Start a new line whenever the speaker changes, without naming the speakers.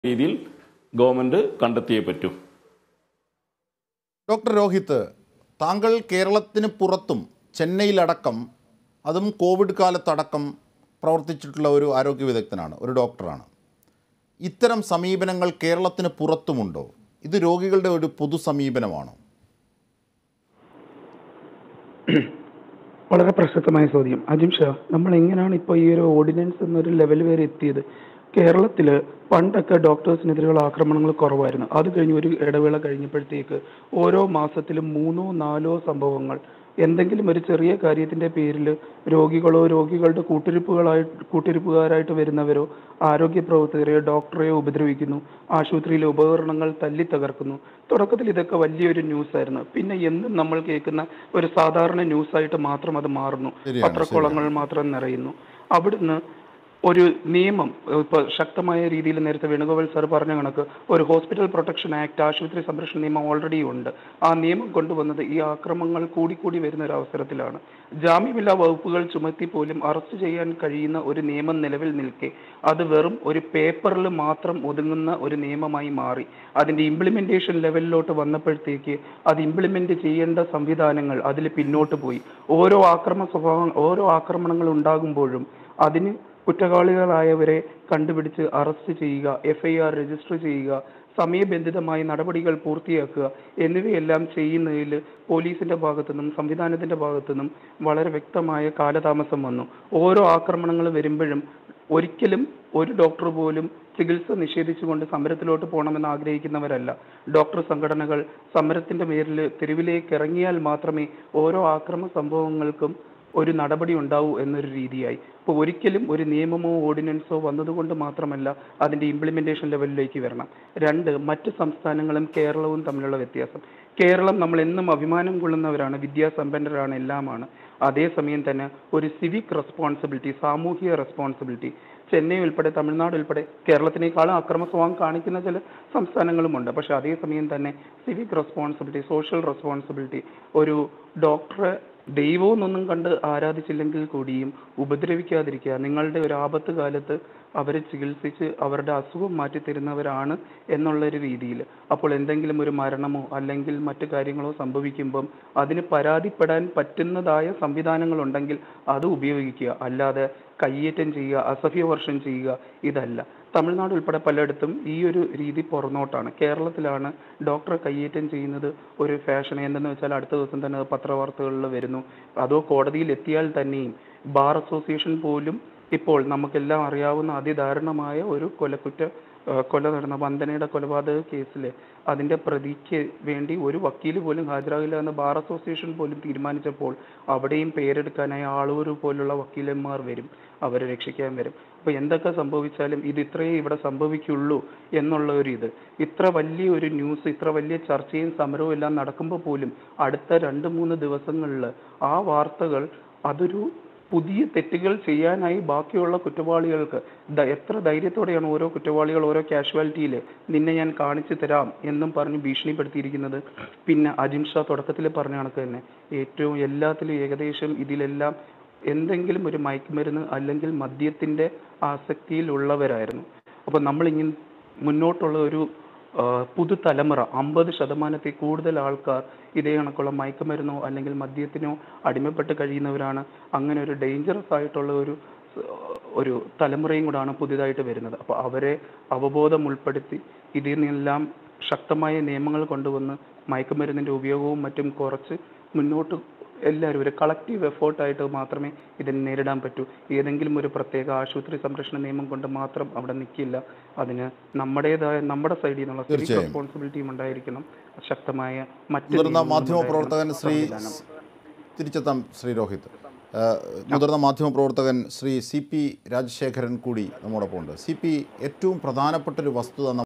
രീതിയിൽ ഗവൺമെൻറ് കണ്ടെത്തിയേ പറ്റൂ
ഡോക്ടർ രോഹിത് താങ്കൾ കേരളത്തിന് പുറത്തും ചെന്നൈയിലടക്കം അതും കോവിഡ് കാലത്തടക്കം പ്രവർത്തിച്ചിട്ടുള്ള ഒരു ആരോഗ്യ വിദഗ്ധനാണ് ഒരു ഡോക്ടറാണ് ഇത്തരം സമീപനങ്ങൾ കേരളത്തിന് പുറത്തുമുണ്ടോ ഇത് രോഗികളുടെ ഒരു പൊതു സമീപനമാണോ
വളരെ പ്രസക്തമായ ചോദ്യം അജിം ഷാ നമ്മൾ എങ്ങനെയാണ് ഇപ്പോൾ ഈ ഒരു ഓർഡിനൻസ് എന്നൊരു ലെവൽ വരെ എത്തിയത് കേരളത്തിൽ പണ്ടൊക്കെ ഡോക്ടേഴ്സിനെതിരെയുള്ള ആക്രമണങ്ങൾ കുറവായിരുന്നു അത് കഴിഞ്ഞ് ഒരു ഇടവേള കഴിഞ്ഞപ്പോഴത്തേക്ക് ഓരോ മാസത്തിലും മൂന്നോ നാലോ സംഭവങ്ങൾ എന്തെങ്കിലും ഒരു ചെറിയ കാര്യത്തിന്റെ പേരിൽ രോഗികളോ രോഗികളുടെ കൂട്ടിരിപ്പുകളായി കൂട്ടിരിപ്പുകാരായിട്ട് വരുന്നവരോ ആരോഗ്യ പ്രവർത്തകരെയോ ഡോക്ടറെയോ ഉപദ്രവിക്കുന്നു ആശുപത്രിയിലെ ഉപകരണങ്ങൾ തല്ലി തകർക്കുന്നു തുടക്കത്തിൽ ഇതൊക്കെ വലിയൊരു ന്യൂസ് ആയിരുന്നു പിന്നെ എന്നും നമ്മൾ കേൾക്കുന്ന ഒരു സാധാരണ ന്യൂസായിട്ട് മാത്രം അത് മാറുന്നു
ശരിയാണ്,
പത്രക്കോളങ്ങൾ മാത്രം നിറയുന്നു അവിടുന്ന് ഒരു നിയമം ഇപ്പൊ ശക്തമായ രീതിയിൽ നേരത്തെ വേണുഗോപാൽ സാർ പറഞ്ഞ കണക്ക് ഒരു ഹോസ്പിറ്റൽ പ്രൊട്ടക്ഷൻ ആക്ട് ആശുപത്രി സംരക്ഷണ നിയമം ഓൾറെഡി ഉണ്ട് ആ നിയമം കൊണ്ടുവന്നത് ഈ ആക്രമണങ്ങൾ കൂടിക്കൂടി വരുന്ന ഒരു അവസരത്തിലാണ് ജാമ്യമില്ലാ വകുപ്പുകൾ ചുമത്തി പോലും അറസ്റ്റ് ചെയ്യാൻ കഴിയുന്ന ഒരു നിയമം നിലവിൽ നിൽക്കെ അത് വെറും ഒരു പേപ്പറിൽ മാത്രം ഒതുങ്ങുന്ന ഒരു നിയമമായി മാറി അതിന്റെ ഇംപ്ലിമെന്റേഷൻ ലെവലിലോട്ട് വന്നപ്പോഴത്തേക്ക് അത് ഇംപ്ലിമെന്റ് ചെയ്യേണ്ട സംവിധാനങ്ങൾ അതിൽ പിന്നോട്ട് പോയി ഓരോ ആക്രമണ സ്വഭാവം ഓരോ ആക്രമണങ്ങൾ ഉണ്ടാകുമ്പോഴും അതിന് കുറ്റവാളികളായവരെ കണ്ടുപിടിച്ച് അറസ്റ്റ് ചെയ്യുക എഫ്ഐആർ രജിസ്റ്റർ ചെയ്യുക സമയബന്ധിതമായി നടപടികൾ പൂർത്തിയാക്കുക എന്നിവയെല്ലാം ചെയ്യുന്നതിൽ പോലീസിന്റെ ഭാഗത്തുനിന്നും സംവിധാനത്തിന്റെ ഭാഗത്തുനിന്നും വളരെ വ്യക്തമായ കാലതാമസം വന്നു ഓരോ ആക്രമണങ്ങൾ വരുമ്പോഴും ഒരിക്കലും ഒരു ഡോക്ടർ പോലും ചികിത്സ നിഷേധിച്ചുകൊണ്ട് സമരത്തിലോട്ട് പോകണമെന്ന് ആഗ്രഹിക്കുന്നവരല്ല ഡോക്ടർ സംഘടനകൾ സമരത്തിന്റെ പേരിൽ തെരുവിലേക്ക് ഇറങ്ങിയാൽ മാത്രമേ ഓരോ ആക്രമ സംഭവങ്ങൾക്കും ഒരു നടപടി ഉണ്ടാവൂ എന്നൊരു രീതിയായി അപ്പോൾ ഒരിക്കലും ഒരു നിയമമോ ഓർഡിനൻസോ വന്നതുകൊണ്ട് മാത്രമല്ല അതിന്റെ ഇംപ്ലിമെന്റേഷൻ ലെവലിലേക്ക് വരണം രണ്ട് മറ്റ് സംസ്ഥാനങ്ങളും കേരളവും തമ്മിലുള്ള വ്യത്യാസം കേരളം നമ്മൾ എന്നും അഭിമാനം കൊള്ളുന്നവരാണ് വിദ്യാസമ്പന്നരാണ് എല്ലാമാണ് അതേസമയം തന്നെ ഒരു സിവിക് റെസ്പോൺസിബിലിറ്റി സാമൂഹിക റെസ്പോൺസിബിലിറ്റി ചെന്നൈ ഉൾപ്പെടെ തമിഴ്നാട് ഉൾപ്പെടെ കേരളത്തിനേക്കാളും അക്രമ സ്വഭാവം കാണിക്കുന്ന ചില സംസ്ഥാനങ്ങളുമുണ്ട് പക്ഷെ അതേസമയം തന്നെ സിവിക് റെസ്പോൺസിബിലിറ്റി സോഷ്യൽ റെസ്പോൺസിബിലിറ്റി ഒരു ഡോക്ടറെ ദൈവവും ഒന്നും കണ്ട് ആരാധിച്ചില്ലെങ്കിൽ കൂടിയും ഉപദ്രവിക്കാതിരിക്കുക നിങ്ങളുടെ ഒരു ആപത്ത് കാലത്ത് അവരെ ചികിത്സിച്ച് അവരുടെ അസുഖം മാറ്റി തരുന്നവരാണ് എന്നുള്ളൊരു രീതിയിൽ അപ്പോൾ എന്തെങ്കിലും ഒരു മരണമോ അല്ലെങ്കിൽ മറ്റു കാര്യങ്ങളോ സംഭവിക്കുമ്പം അതിന് പരാതിപ്പെടാൻ പറ്റുന്നതായ സംവിധാനങ്ങളുണ്ടെങ്കിൽ അത് ഉപയോഗിക്കുക അല്ലാതെ കയ്യേറ്റം ചെയ്യുക അസഭ്യവർഷം ചെയ്യുക ഇതല്ല തമിഴ്നാട് ഉൾപ്പെടെ പലയിടത്തും ഈ ഒരു രീതി പുറന്നോട്ടാണ് കേരളത്തിലാണ് ഡോക്ടറെ കയ്യേറ്റം ചെയ്യുന്നത് ഒരു ഫാഷൻ എന്തെന്ന് വെച്ചാൽ അടുത്ത ദിവസം തന്നെ അത് പത്രവാർത്തകളിൽ വരുന്നു അതോ കോടതിയിൽ എത്തിയാൽ തന്നെയും ബാർ അസോസിയേഷൻ പോലും ഇപ്പോൾ നമുക്കെല്ലാം അറിയാവുന്ന അതിദാരുണമായ ഒരു കൊലക്കുറ്റ ആ, കൊല നടന്ന വന്ദനയുടെ കൊലപാതക കേസിൽ അതിന്റെ പ്രതിക്ക് വേണ്ടി ഒരു വക്കീൽ പോലും ഹാജരാകില്ല എന്ന് ബാർ അസോസിയേഷൻ പോലും തീരുമാനിച്ചപ്പോൾ അവിടെയും പേരെടുക്കാനായി ആളൂർ പോലുള്ള വക്കീലന്മാർ വരും അവരെ രക്ഷിക്കാൻ വരും അപ്പൊ എന്തൊക്കെ സംഭവിച്ചാലും ഇത് ഇത്രയേ ഇവിടെ സംഭവിക്കുള്ളൂ എന്നുള്ള ഒരു ഇത് ഇത്ര വലിയ ഒരു ന്യൂസ് ഇത്ര വലിയ ചർച്ചയും സമരവും എല്ലാം നടക്കുമ്പോൾ പോലും അടുത്ത രണ്ട് മൂന്ന് ദിവസങ്ങളിൽ ആ വാർത്തകൾ അതൊരു പുതിയ തെറ്റുകൾ ചെയ്യാനായി ബാക്കിയുള്ള കുറ്റവാളികൾക്ക് ദ- എത്ര ധൈര്യത്തോടെയാണ് ഓരോ കുറ്റവാളികൾ ഓരോ കാഷ്വാലിറ്റിയിൽ നിന്നെ ഞാൻ കാണിച്ചു തരാം എന്നും പറഞ്ഞ് ഭീഷണിപ്പെടുത്തിയിരിക്കുന്നത് പിന്നെ അജിം ഷാ തുടക്കത്തിൽ പറഞ്ഞ കണക്ക് തന്നെ ഏറ്റവും എല്ലാത്തിലും ഏകദേശം ഇതിലെല്ലാം എന്തെങ്കിലും ഒരു മയക്കുമരുന്ന് അല്ലെങ്കിൽ മദ്യത്തിന്റെ ആസക്തിയിലുള്ളവരായിരുന്നു അപ്പൊ നമ്മളിങ്ങനെ മുന്നോട്ടുള്ള ഒരു ആ, പുതുതലമുറ അമ്പത് ശതമാനത്തിൽ കൂടുതൽ ആൾക്കാർ ഇതേ കണക്കുള്ള മയക്കുമരുന്നോ അല്ലെങ്കിൽ മദ്യത്തിനോ അടിമപ്പെട്ട് കഴിയുന്നവരാണ് അങ്ങനെ ഒരു ഡേഞ്ചറസ് ആയിട്ടുള്ള ഒരു സ്- ഒരു തലമുറയും കൂടാണ് പുതിയതായിട്ട് വരുന്നത് അപ്പോൾ അവരെ അവബോധം ഉൾപ്പെടുത്തി ഇതിൽ നിന്നെല്ലാം ശക്തമായ നിയമങ്ങൾ കൊണ്ടുവന്ന് മയക്കുമരുന്നിന്റെ ഉപയോഗവും മറ്റും കുറച്ച് മുന്നോട്ട് എല്ലാവരും ഒരു കളക്റ്റീവ് എഫേർട്ടായിട്ട് മാത്രമേ ഇതിനെ നേരിടാൻ പറ്റൂ ഏതെങ്കിലും ഒരു പ്രത്യേക ആശുപത്രി സംരക്ഷണ നിയമം കൊണ്ട് മാത്രം അവിടെ നിൽക്കില്ല അതിന് നമ്മുടേതായ നമ്മുടെ സൈഡിൽ നിന്നുള്ള സിവിക്
തീർച്ചയായും.
റെസ്പോൺസിബിലിറ്റിയും ഉണ്ടായിരിക്കണം ശക്തമായ മറ്റ്
മുതിർന്ന
നിയമങ്ങളും
മാധ്യമ
ഉണ്ടായിരിക്കണം.
പ്രവർത്തകൻ ശ്രീ
സംവിധാനം.
തിരിച്ചെത്താം ശ്രീ രോഹിത് ആ, മുതിർന്ന മാധ്യമ പ്രവർത്തകൻ ശ്രീ സി പി രാജശേഖരൻ കൂടി നമ്മോടൊപ്പം ഉണ്ട് സി പി ഏറ്റവും പ്രധാനപ്പെട്ട ഒരു വസ്തുത